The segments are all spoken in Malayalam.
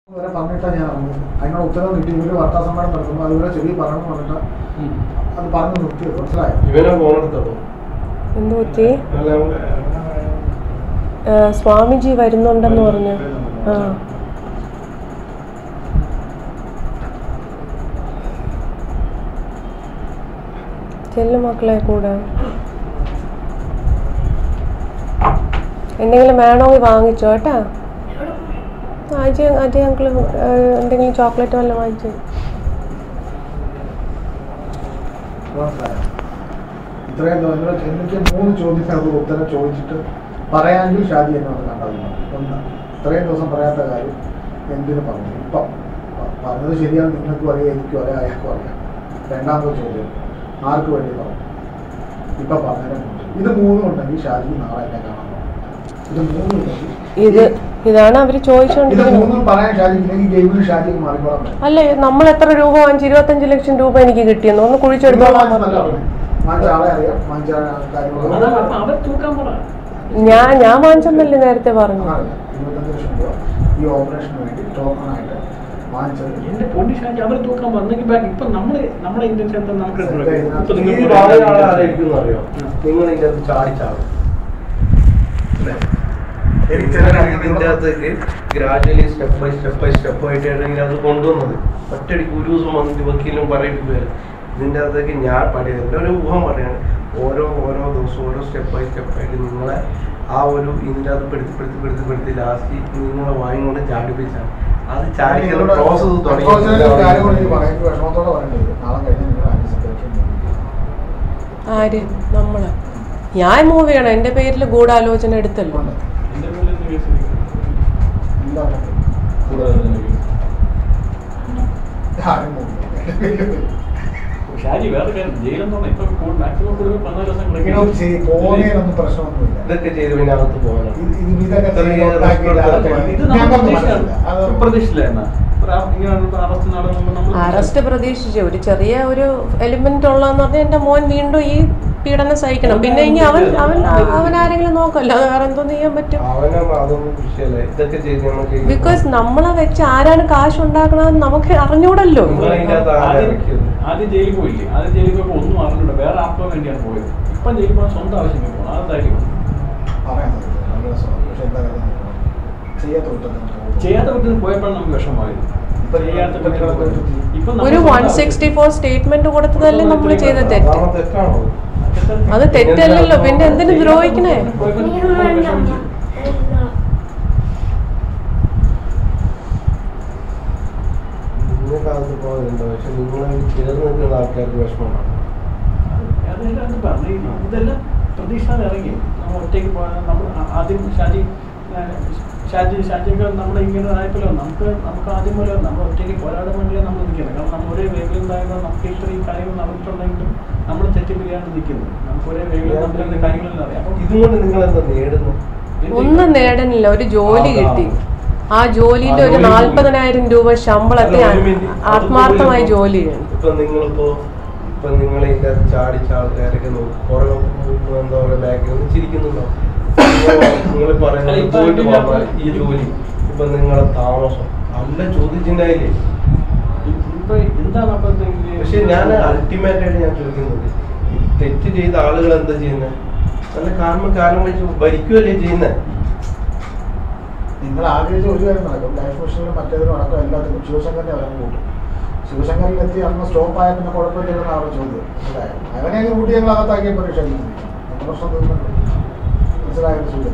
ഇവരെ പറഞ്ഞിട്ടാ ഞാൻ ഇറങ്ങിയത് അതിനുള്ള ഉത്തരവ് കിട്ടി ഇവര് വാർത്താ സമ്മേളനം നടത്തുമ്പോൾ അതുപോലെ ചെവി പറഞ്ഞു പറഞ്ഞിട്ട് അത് പറഞ്ഞു നിർത്തിയത് മനസ്സിലായോ ഇവനെ ഫോൺ എടുത്തോ എന്ത് പറ്റി അല്ല, ആ, സ്വാമിജി വരുന്നുണ്ടെന്ന് പറഞ്ഞു ആ ചെല്ലു മക്കളെ കൂടെ എന്തെങ്കിലും വേണമെങ്കിൽ വാങ്ങിച്ചോ കേട്ടാ അജയ് അജയ് അങ്കിള് എന്തെങ്കിലും ചോക്ലേറ്റ് വല്ലതും വാങ്ങിച്ചു മനസ്സിലായോ ഇത്രയും ദിവസം എന്നോട് എനിക്ക് മൂന്ന് ചോദ്യത്തിനകത്ത് ഉത്തരം ചോദിച്ചിട്ട് പറയാമെങ്കിൽ ഷാജി എന്നെ വന്ന് കണ്ടത് ഒന്ന് ഇത്രയും ദിവസം പറയാത്ത കാര്യം എന്തിനു പറഞ്ഞു ഇപ്പം പ- പറഞ്ഞത് ശരിയാണ് നിങ്ങൾക്കും അറിയാം എനിക്കും അറിയാം അയാൾക്കും അറിയാം രണ്ടാമത്തെ ചോദ്യം ആർക്ക് വേണ്ടി പറഞ്ഞു ഇപ്പം പറഞ്ഞതിനെ കുറിച്ച് ഇത് മൂന്നും ഉണ്ടെങ്കിൽ ഷാജി നാളെ എന്നെ കാണാൻ പോകും. ഇത് മൂന്നും ഉണ്ടെങ്കിൽ ഇത് ഇതാണ് അവര് ഇത് ചോദിച്ചോണ്ടിരിക്കുന്നത് മൂന്നും പറയാൻ ഷാജി ഇല്ലെങ്കിൽ ഗെയിമിൽ ഷാജിക്ക് മാറിക്കോളാൻ പറ്റും അല്ലേ നമ്മൾ എത്ര രൂപ വാങ്ങിച്ച് ഇരുപത്തഞ്ച് ലക്ഷം രൂപ എനിക്ക് കിട്ടിയെന്ന് ഒന്ന് കുഴിച്ചെടുത്തോളാം വാങ്ങിച്ച ആളെ അറിയാം വാങ്ങിച്ച കാര്യങ്ങൾ അവർ തൂക്കാൻ പറ ഞാൻ ഞാൻ വാങ്ങിച്ചെന്നല്ലേ നേരത്തെ പറഞ്ഞു ഇരുപത്തഞ്ച് ലക്ഷം രൂപ ഈ ഓപ്പറേഷന് വേണ്ടി ടോക്കണായിട്ട് വാങ്ങിച്ചത് എന്റെ പൊന്നി ഷാജി അവർ തൂക്കാൻ പറഞ്ഞെങ്കിൽ ബാക്ക് ഇപ്പൊ നമ്മള് നമ്മുടെ ഇന്ത്യൻസ് എന്താ നമുക്ക് ഇപ്പൊ ഈ നിങ്ങൾ പറയുന്ന ആളെ ആരായിരിക്കും അറിയോ നിങ്ങൾ ഇതിന്റെ അകത്ത് ചാടിച്ചാവും ഇതിന്റെ അകത്തേക്ക് gradually step by step by step ആയിട്ടാണ് ഇതിനകത്ത് കൊണ്ടുവന്നത് ഒറ്റയടിക്ക് ഒരു ദിവസം വന്നിട്ട് വക്കീലും പറയിപ്പിക്കുകയാണ് ഇതിന്റെ അകത്തേക്ക് ഞാൻ പഠിയത് എൻ്റെ ഒരു ഊഹം പറയാണ് ഓരോ ഓരോ ദിവസവും ഓരോ സ്റ്റെപ്പ് ബൈ സ്റ്റെപ്പ് ആയിട്ട് നിങ്ങളെ ആ ഒരു ഇതിന്റെ അകത്ത് പെടുത്തി പെടുത്തി പെടുത്തി പെടുത്തി ലാസ്റ്റ് നിങ്ങളെ വായും കൊണ്ട് ചാടിപ്പിച്ചാണ് അത് ചാടിക്കുന്ന പ്രോസസ് കാര്യം കൂടി എനിക്ക് തുടങ്ങി പറയാൻ എനിക്ക് വിഷമത്തോടെ പറയേണ്ടത് നാളെ കഴിഞ്ഞ് നിങ്ങൾ ആൻറ്റിസിപ്പേഷൻ ആര് നമ്മള് ഞാൻ മൂവ് ചെയ്യണം എന്റെ പേരിൽ ഗൂഢാലോചന എടുത്തല്ലോ എന്റെ പേരിൽ എന്ത് കേസ് എടുക്കും? എന്താണ് ആരും പോകുന്നില്ല. ഷാജി വേറെ കാര്യം ജയിലെന്ന് പറഞ്ഞാൽ ഇപ്പൊ മാക്സിമം കൂടുതൽ പതിനാല് ദിവസം ഇങ്ങനെ ഒരു ചെയ്- പോകുന്നതിനൊന്നും പ്രശ്നമൊന്നുമില്ല ഇതൊക്കെ ചെയ്ത് പിന്നെ അകത്ത് പോകാനാണ് ഇത് ഇത് ഇതൊക്കെ ഇത്രയും ചെയ്ത് ഉണ്ടാക്കിയിട്ട് റിസ്ക് അതൊക്കെ ഇത് നമ്മൾ ഞങ്ങൾക്ക് പ്രതീക്ഷയാണ് മനസ്സിലായില്ല. അത് പ്രതീക്ഷിച്ചില്ലായിരുന്ന ഇങ്ങനെ അറസ്റ്റ് നടക്കുമ്പോൾ നമ്മൾ അറസ്റ്റ് പ്രതീക്ഷിച്ചു ഒരു ചെറിയ ഒരു എലിമെന്റ് ഉള്ളതെന്ന് പറഞ്ഞാൽ എന്റെ മോൻ വീണ്ടും ഈ പീഡനം സഹിക്കണം പിന്നെ ഇനി അവൻ അവൻ അവൻ ആരെങ്കിലും നോക്കല്ലോ അത് വേറെ എന്തോ ചെയ്യാൻ പറ്റും അവനും അതൊന്നും വിഷയമല്ല ഇതൊക്കെ ചെയ്ത് നമുക്ക് ബിക്കോസ് നമ്മളെ വെച്ച് ആരാണ് കാശ് ഉണ്ടാക്കണമെന്ന് നമുക്ക് അറിഞ്ഞൂടല്ലോ നിങ്ങൾ അതിന്റെ അകത്ത് ആരാ ആദ്യം ഇറക്കിയത്? ആദ്യം ജയിലിൽ പോയില്ലേ ആദ്യം ജയിലിൽ പോയപ്പോൾ ഒന്നും അറിഞ്ഞില്ല വേറെ ആർക്കോ വേണ്ടിയാണ് പോയത് ഇപ്പം ജയിലിൽ പോകാൻ സ്വന്തം ആവശ്യത്തിന് പോകണം അതായിരിക്കും പറയാൻ പറ്റില്ല. നല്ല രസമാണ്. പക്ഷെ എന്താ കാര്യം ചെയ്യാത്ത കുറ്റത്തിന് പോകും. ചെയ്യാത്ത കുറ്റത്തിന് പോയപ്പോഴാണ് നമുക്ക് വിഷമമായത് ഇപ്പൊ ചെയ്യാത്ത കുറ്റത്തിന് പോയത്. ഇപ്പം നമ്മൾ ഒരു സ്വന്തം വൺ സിക്സ്റ്റി ഫോർ സ്റ്റേറ്റ്മെന്റ് കൊടുത്തതല്ലേ നമ്മൾ ചെയ്ത തെറ്റ് അതാണോ തെറ്റാണോ അത് തെറ്റല്ലല്ലോ പിന്നെ എന്തിനു ദ്രോഹിക്കണേ പോയപ്പോൾ നമ്മൾ വിഷമിച്ചു. നിങ്ങൾക്ക് അകത്ത് പോകാനുണ്ടോ പക്ഷെ നിങ്ങളെ ചേർന്ന് നിൽക്കുന്ന ആൾക്കാർക്ക് വിഷമമാണ് അതെല്ലാം അത് പറഞ്ഞു. ഇതെല്ലാം പ്രതീക്ഷ ഇറങ്ങി നമ്മൾ ഒറ്റയ്ക്ക് പോകാൻ നമ്മൾ ആ- ആദ്യം ഷാജി ആ, ഷാജി ഷാജിയൊക്കെ നമ്മുടെ ഇങ്ങനെ ആയപ്പോഴോ നമുക്ക് നമുക്ക് ആദ്യം പോലെ നമ്മൾ ഒറ്റയ്ക്ക് പോരാടാൻ വേണ്ടിയാണ് നമ്മൾ നിൽക്കുന്നത് കാരണം നമ്മൾ ഒരേ വേഗം ഉണ്ടായപ്പോൾ നമുക്ക് ഇത്രയും കാര്യങ്ങൾ നടന്നിട്ടുണ്ടെങ്കിലും നമ്മൾ തെറ്റിപ്പിരിയാണ് നിൽക്കുന്നത് നമുക്ക് ഒരേ വേഗം നമ്മുടെ കാര്യങ്ങളെല്ലാം അറിയാം അപ്പം ഇതുകൊണ്ട് നിങ്ങൾ എന്താ നേടുന്നു ഒന്നും നേടണില്ല ഒരു ജോലി കിട്ടി ആ ജോലിയിൽ ഒരു നാല്പതിനായിരം രൂപ ശമ്പളത്തെ അല്ല, ഒരു minute. ആത്മാർത്ഥമായി അതുപോലെ ജോലി ചെയ്യണം ഇപ്പൊ നിങ്ങളിപ്പോ ഇപ്പൊ നിങ്ങൾ ഇതിന്റെ അകത്ത് ചാടിച്ച ആൾക്കാരൊക്കെ നോക്കും കുറെ എന്താ പറയാ ബാക്കിൽ നിന്ന് ചിരിക്കുന്നുണ്ടോ നിങ്ങൾ അല്ല, പറയുന്നത് ഇപ്പൊ പോയിട്ട് ഇതിന്റെ പറഞ്ഞാൽ ഈ ജോലി ഇപ്പൊ നിങ്ങളെ താമസം നല്ല ചോദ്യചിഹ്നായില്ലേ ഇപ്പൊ എന്താണ് അപ്പൊ പക്ഷെ ഞാൻ അൾട്ടിമേറ്റ് ആയിട്ട് ഞാൻ ചോദിക്കുന്നത് ഈ തെറ്റ് ചെയ്ത ആളുകൾ എന്താ ചെയ്യുന്നത് നല്ല കാലം കാലം വെച്ച് ഭരിക്കുകയല്ലേ ചെയ്യുന്നത് നിങ്ങൾ ആഗ്രഹിച്ച ഒരു കാര്യം നടക്കും ലൈഫ് മിഷനിലും മറ്റേതിനും അടക്കം എല്ലാത്തിനും ശിവശങ്കറിനെ അവരെ കൂട്ടും ശിവശങ്കറിൽ എത്തി അന്ന് സ്റ്റോപ്പ് ആയ പിന്നെ കുഴപ്പമില്ലെന്ന് അവരുടെ ചോദ്യം മനസ്സിലായോ അവനെ അങ്ങ് കൂട്ടി ഞങ്ങൾ അകത്താക്കിയ പരീക്ഷ നമ്മുടെ പ്രശ്നം തീർന്നുണ്ട് മനസ്സിലായ സൂചന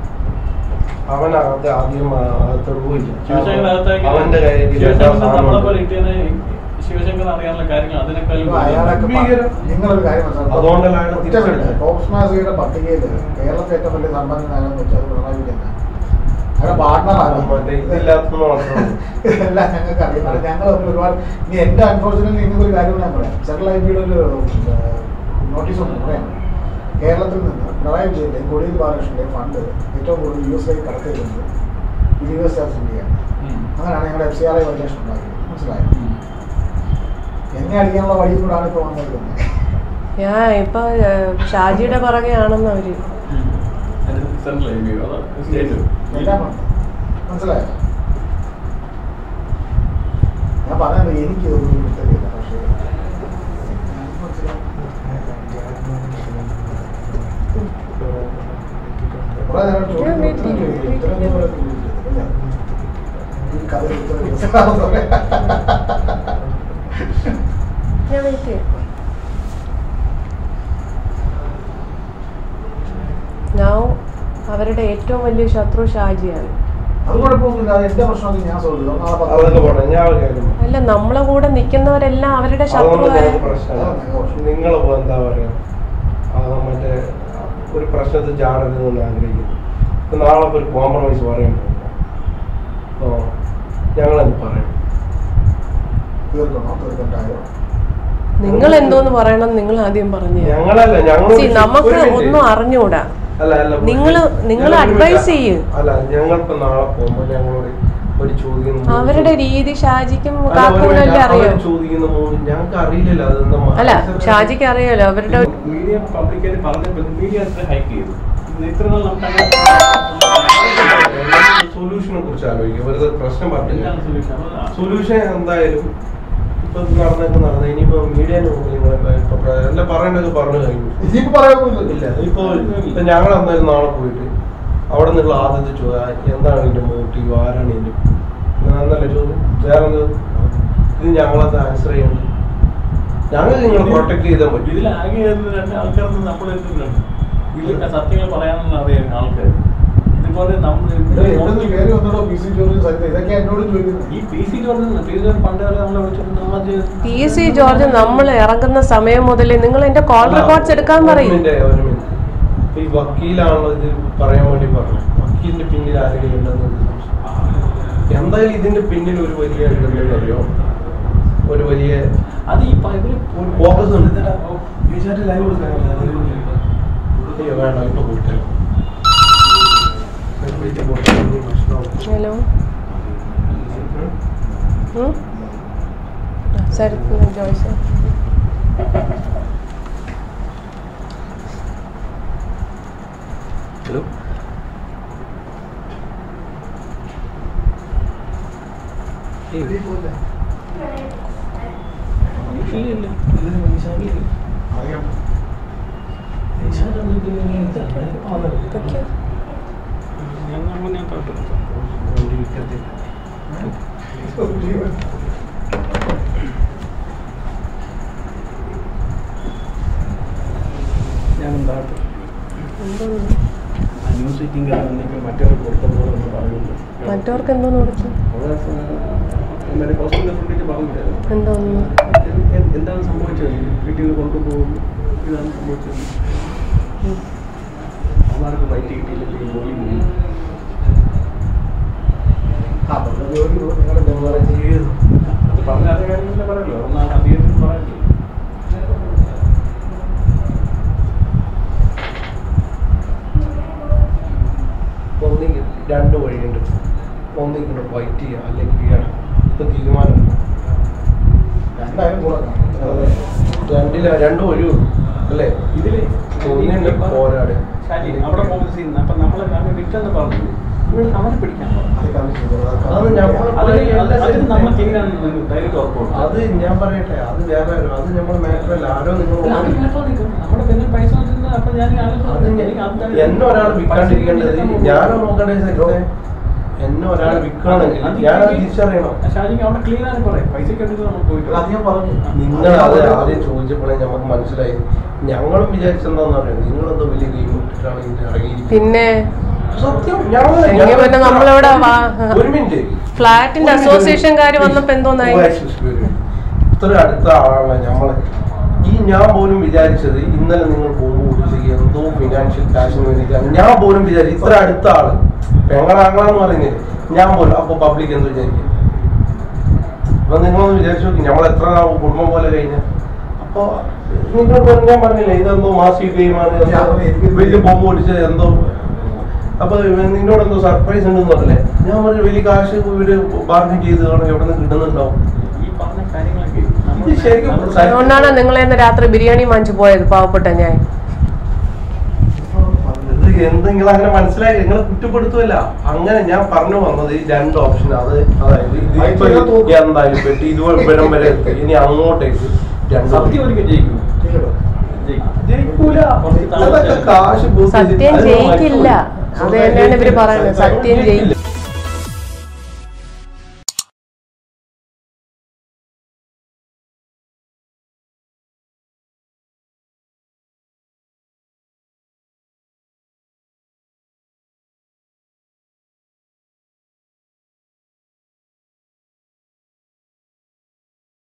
അവനകത്ത് ആദ്യം അകത്തോട് പോയില്ല ശിവശങ്കർ അവന്റെ കാര്യത്തിൽ എല്ലാ ശിവശങ്കർ നമ്മളെ സാധനവും പോലെ ഉണ്ട്. ഇട്ടേനെ ശിവശങ്കർ അറിയാനുള്ള കാര്യങ്ങൾ അതിനേക്കാളും ഇപ്പൊ അയാളൊക്കെ ഭീകരം. പ- നിങ്ങളൊരു കാര്യം മനസ്സിലാക്കണം. അതുകൊണ്ടല്ല അയാളെ ഒറ്റ തിരിച്ചെടുത്തത്. മിനിറ്റ്. ഫോബ്സ് മാസികയുടെ പട്ടികയിൽ കേരളത്തിലെ ഏറ്റവും വലിയ സമ്പന്നനാണെന്ന് വെച്ചാൽ പിണറായി വിജയൻ അയാളുടെ പാർട്ണറാണ് മറ്റേ ഇതില്ലാത്തത് മാത്രം ഇതെല്ലാം ഞങ്ങൾക്ക് അറിയാം ഞങ്ങൾ തമ്മിൽ ഒരുപാട് ഇനി എന്റെ അൺഫോർച്ചുനേറ്റ്ലി നിങ്ങൾക്ക് ഒരു കാര്യം ഞാൻ പറയാം സെൻട്രൽ ഐ ബിയുടെ ഒരു നോട്ടീസ് ഉണ്ട് പറയാം കേരളത്തിൽ നിന്ന് പിണറായി വിജയന്റെ കൊടിയേരി ബാലകൃഷ്ണന്റെ ഫണ്ട് ഏറ്റവും കൂടുതൽ യു എസ് ഐ കടത്തിയിട്ടുണ്ട് ഇത് യു എസ് ചാർജ് ഇന്ത്യയാണ് അങ്ങനെയാണ് ഞങ്ങളുടെ F C R I violation ഉണ്ടാക്കിയത് മനസ്സിലായോ എന്നെ അടിക്കാനുള്ള വഴിയും കൂടാണ് ഇപ്പോൾ വന്നിരിക്കുന്നത് ഞാൻ ഇപ്പൊ ഏഹ്, ഷാജിയുടെ പുറകെയാണെന്ന് അവര് സെൻട്രൽ ഐ ബി അതോ സ്റ്റേറ്റ് എല്ലാം ഉണ്ട് മനസ്സിലായോ പറയുന്നത് എനിക്ക് ഒരു മിസ്റ്റേക്കില്ല പക്ഷേ കുറേ നേരം ചോദിക്കുന്നു, ഞാൻ wait ഉത്തരം ചെയ്യും, ചോദിക്കും. wait ഉത്തരം ചെയ്യും. ഒന്നും ചോദിക്കില്ല. ഞാൻ ഈ കഥ ഇത്ര രസമാണെന്ന് പറയാം. ഞാൻ വെയിറ്റ് ചെയ്യും നൗ അവരുടെ ഏറ്റവും വലിയ ശത്രു ഷാജിയാണ് അത് കുഴപ്പമൊന്നുമില്ല അത് എന്റെ പ്രശ്നത്തിൽ ഞാൻ സോൾവ് ചെയ്തു നാളെ പത്ത് അതൊക്കെ പോട്ടെ ഞാൻ ഒരു കാര്യം പറയാം. അല്ല നമ്മളെ കൂടെ നിൽക്കുന്നവരെല്ലാം അവരുടെ അതുകൊണ്ട് ശത്രുവായ നമുക്ക് പ്രശ്നമില്ല നിങ്ങളിപ്പോ എന്താ പറയാ അത് മറ്റേ ഒരു പ്രശ്നത്തിൽ ചാടരുതെന്ന് ആഗ്രഹിക്കുന്നു ഇപ്പൊ നാളെ ഇപ്പൊ ഒരു കോംപ്രമൈസ് പറയാൻ പോകും ഓ ഞങ്ങളെന്ത് പറയും തീർക്കണോ തീർക്കണ്ടായോ നിങ്ങൾ എന്തോന്ന് പറയണം നിങ്ങൾ ആദ്യം പറഞ്ഞു തരാം. ഞങ്ങളല്ല ഞങ്ങൾ See, നമുക്ക് ഒന്നും അറിഞ്ഞൂടാ അല്ല അല്ല നിങ്ങള് നിങ്ങൾ ഞങ്ങൾ അഡ്വൈസ് വിളിക്കാം. ചെയ്യ് അല്ല ഞങ്ങളിപ്പോ നാളെ പോകുമ്പോ ഞങ്ങളോട് ഒരു ചോദ്യം അവരുടെ രീതി ഷാജിക്കും അല്ല, ഒരു കാക്കൂനല്ലേ മിനിറ്റ്. അറിയോ അവര് ചോദിക്കുന്ന മൂന്ന് ഞങ്ങൾക്ക് അറിയില്ലല്ലോ അതെന്താ അല്ല ഷാജിക്ക് അറിയാലോ അവരുടെ മീഡിയ പബ്ലിക്കായിട്ട് പറഞ്ഞപ്പോൾ മീഡിയ അത്ര ഹൈക്ക് ചെയ്തു ഇത് ഇത്ര നാൾ നമുക്ക് സൊല്യൂഷനെ കുറിച്ച് ആലോചിക്കുക വെറുതെ പ്രശ്നം പറഞ്ഞില്ല എന്താണ് സൊല്യൂഷൻ സൊല്യൂഷൻ എന്തായാലും ഇപ്പൊ നടന്നൊക്കെ നടന്ന ഇനിയിപ്പോ മീഡിയ എല്ലാം പറയേണ്ടത് പറഞ്ഞു കഴിഞ്ഞു ഇനിയിപ്പോ പറയാനൊന്നുമില്ല ഇല്ല ഇപ്പൊ ഇപ്പൊ ഞങ്ങൾ എന്തായാലും നാളെ പോയിട്ട് അവിടെ നിന്നുള്ള ആദ്യത്തെ ചോദ്യം എന്താണ് ഇതിന്റെ മോട്ടീവ് ആരാണ് ഇതിന്റെ എന്നല്ല ചോദ്യം വേറെ എന്ത് ഇത് ഞങ്ങളത് ആൻസർ ചെയ്യണം ഞങ്ങൾ നിങ്ങളെ പ്രൊട്ടക്ട് ചെയ്താൽ പറ്റും ഇതിൽ ആകെ ഇരുന്ന് രണ്ട് ആൾക്കാരൊന്നും നമ്മൾ എന്തുണ്ട് ഇതിൽ സത്യങ്ങൾ പറയാനൊന്നും അറിയാം ആൾക്കാർ ഇതുപോലെ നമ്മൾ എവിടെ കയറി വന്നോ പി സി ജോർജ് സഹിതം ഇതൊക്കെ എന്നോട് ചോദിക്കുന്നത് ഈ P C George P C George പണ്ട് വരെ നമ്മളെ വിളിച്ചിട്ട് ആദ്യം പി സി ജോർജ് നമ്മൾ ഇറങ്ങുന്ന സമയം മുതൽ നിങ്ങൾ എന്റെ കോൾ റെക്കോർഡ്സ് എടുക്കാൻ ഒരു പറയും മിനിറ്റ്, ഒരു മിനിറ്റ്. ഇപ്പൊ ഈ വക്കീലാണല്ലോ ഇത് പറയാൻ വേണ്ടി പറഞ്ഞു വക്കീലിന്റെ പിന്നിൽ ആരെങ്കിലും ഉണ്ടെന്ന് എനിക്ക് സംശയം. എന്തായാലും ഇതിന്റെ പിന്നിൽ ഒരു വലിയ ഇതുണ്ടെന്ന് അറിയോ ഒരു വലിയ അത് ഈ പ- ഇവര് Focus ഉണ്ട്. ലൈവ് കൊടുക്കാൻ അയ്യോ വേണ്ട ഇപ്പൊ കൊടുക്കല്ലോ ഹലോ സരി ജോയ്സ് ഹലോ ഇല്ല അറിയാം ഞാൻ ഞാൻ തോട്ടു ഞാൻ എന്താട്ടും ന്യൂസ് മീറ്റിംഗ് ആണെങ്കിൽ മറ്റൊരു കൊടുക്കുന്നതെന്ന് പറയുന്നു മറ്റവർക്ക് എന്തോന്ന് കൊടുത്തു മറ്റേ ഹോസ്പിറ്റലിനെ ഫ്രണ്ടിൽ പറഞ്ഞില്ലായിരുന്നു എന്തോന്ന് എ- എന്താണ് സംഭവിച്ചത് വീട്ടിൽ നിന്ന് കൊണ്ടുപോകും ഇതാണ് സംഭവിച്ചത് ഉം. അവർക്ക് വൈറ്റ് കിട്ടിയില്ലെങ്കിൽ ജോലി പോയി അവരുടെ ജോലി നിങ്ങളുടെ നിങ്ങളെ ജീവിതം അത് പറഞ്ഞ അതേ കാര്യങ്ങളെ പറയല്ലോ ഒന്നാണ് അധികത്തിൽ പറയല്ലോ ഒന്നെങ്കിൽ രണ്ട് വഴിയുണ്ട് ഒന്നെങ്കിൽ ഫൈറ്റ് ചെയ്യുക അല്ലെങ്കിൽ വീഴണം ഇപ്പൊ തീരുമാനമുണ്ട് രണ്ടായാലും കൂടെ അതെ. രണ്ടില രണ്ട് വഴിയുള്ളൂ അല്ലേ ഇതില് ഒന്നിന്റെ പോരാട് ഷാജി അവിടെ പോകുന്ന സീൻ അപ്പൊ നമ്മളെ അവനെ വിട്ടെന്ന് പറഞ്ഞു അവനെ പിടിക്കാൻ പറഞ്ഞു അത് ഞാൻ അതിന് അതിന് നമുക്ക് എങ്ങനെയാണ് ധൈര്യം ഉറപ്പുണ്ട് അത് ഞാൻ പറയട്ടെ അത് വേറെ ആരോ അത് നമ്മുടെ മാറ്ററല്ല ആരോ നിങ്ങൾ അത് കേട്ടോ നിൽക്കും. നമ്മുടെ പിന്നെ പൈസ വെച്ചിരുന്ന അപ്പൊ ഞാൻ ഈ ആലോചിച്ചു. അത് എനിക്ക് അത് എന്നെ ഒരാൾ വിൽക്കാണ്ടിരിക്കേണ്ടത് ഞാനോ നോക്കണ്ടേ സെക്രട്ടറി എന്നെ ഒരാൾ വിൽക്കുകയാണെങ്കിൽ അത് ഞാൻ അത് തിരിച്ചറിയണം ഷാജിക്ക് അവിടെ ക്ലീൻ ആണ് പറയാം പൈസക്ക് വേണ്ടിയിട്ട് നമ്മൾ പോയിട്ട് അത് ഞാൻ പറഞ്ഞു നിങ്ങൾ അത് ആദ്യം ചോദിച്ചപ്പോഴേ നമുക്ക് മനസ്സിലായി ഞങ്ങളും വിചാരിച്ചെന്താന്ന് അറിയാം നിങ്ങളെന്തോ വലിയ ഗെയിം ഇട്ടിട്ടാണ് ഇതിൽ ഇറങ്ങിയിരിക്കുന്നത് പിന്നെ സത്യം ഞങ്ങള് എങ്കിൽ ഞങ്ങൾ പിന്നെ നമ്മളിവിടെ വാ- ഒരു മിനിറ്റ് ഫ്ലാറ്റിന്റെ അസോസിയേഷൻകാര് വന്നപ്പോ എന്തോന്നായി ഇത്ര അടുത്ത ആളാണ് നമ്മളെ ഈ ഞാൻ പോലും വിചാരിച്ചത് ഇന്നലെ നിങ്ങൾ പോകുമ്പോൾ ഉച്ചയ്ക്ക് എന്തോ ഫിനാൻഷ്യൽ കാശിന് വേണ്ടിയിട്ടാണ് ഞാൻ പോലും വിചാരിച്ചു ഇത്ര അടുത്ത ആള് പെങ്ങളാങ്ങളാന്ന് പറയുന്നില്ല ഞാൻ പോലും അപ്പൊ പബ്ലിക് എന്ത് വിചാരിക്കും അപ്പൊ നിങ്ങളൊന്ന് വിചാരിച്ചു നോക്കി നമ്മൾ എത്ര നാൾ കുടുംബം പോലെ കഴിഞ്ഞ അപ്പൊ നിങ്ങളോട് പറഞ്ഞ- ഞാൻ പറഞ്ഞില്ലേ ഇതെന്തോ മാസി ഗെയിമാണ് വലിയ ബോംബ് പൊടിച്ചത് എന്തോ അപ്പൊ നിന്നോട് എന്തോ സർപ്രൈസ് ഉണ്ടെന്ന് പറഞ്ഞില്ലേ ഞാൻ പറഞ്ഞു വലിയ കാശ് ഇവര് ബാർഗൻ ചെയ്ത് കാണും എവിടെ നിന്ന് കിട്ടുന്നുണ്ടാവും ഈ പറഞ്ഞ കാര്യങ്ങളൊക്കെ ഇത് ശരിക്കും നമ്മൾ- അതുകൊണ്ടാണ് നിങ്ങളെ ഇന്ന് രാത്രി ബിരിയാണി വാങ്ങിച്ചു പോയത് പാവപ്പെട്ട ഞാൻ ഇത് എന്തെങ്കിലും അങ്ങനെ മനസ്സിലായി നിങ്ങൾ കുറ്റപ്പെടുത്തുമല്ല അങ്ങനെ ഞാൻ പറഞ്ഞു വന്നത് ഈ രണ്ട് ഓപ്ഷൻ അത് അതായത് ഇത് ഇപ്പൊ തോന്നുന്നു തോക്കും എന്തായാലും പെട്ടി ഇത് ഇവിടം വരെ എത്തി ഇനി അങ്ങോട്ടേക്ക് രണ്ടു സത്യം ഒരിക്കൽ ജയിക്കും ഇല്ലല്ലോ. ജയിക്കും ജയിക്കൂല കുറച്ച് താമസിച്ചാലും അതൊക്കെ കാശ് ബൂസ്റ്റ് ചെയ്ത് സത്യം അത് ജയിക്കില്ല മാറ്റും. അത് തന്നെയാണ് ഇവര് പറയുന്നത് സത്യം ജയിക്കില്ല. ജയിക്കില്ല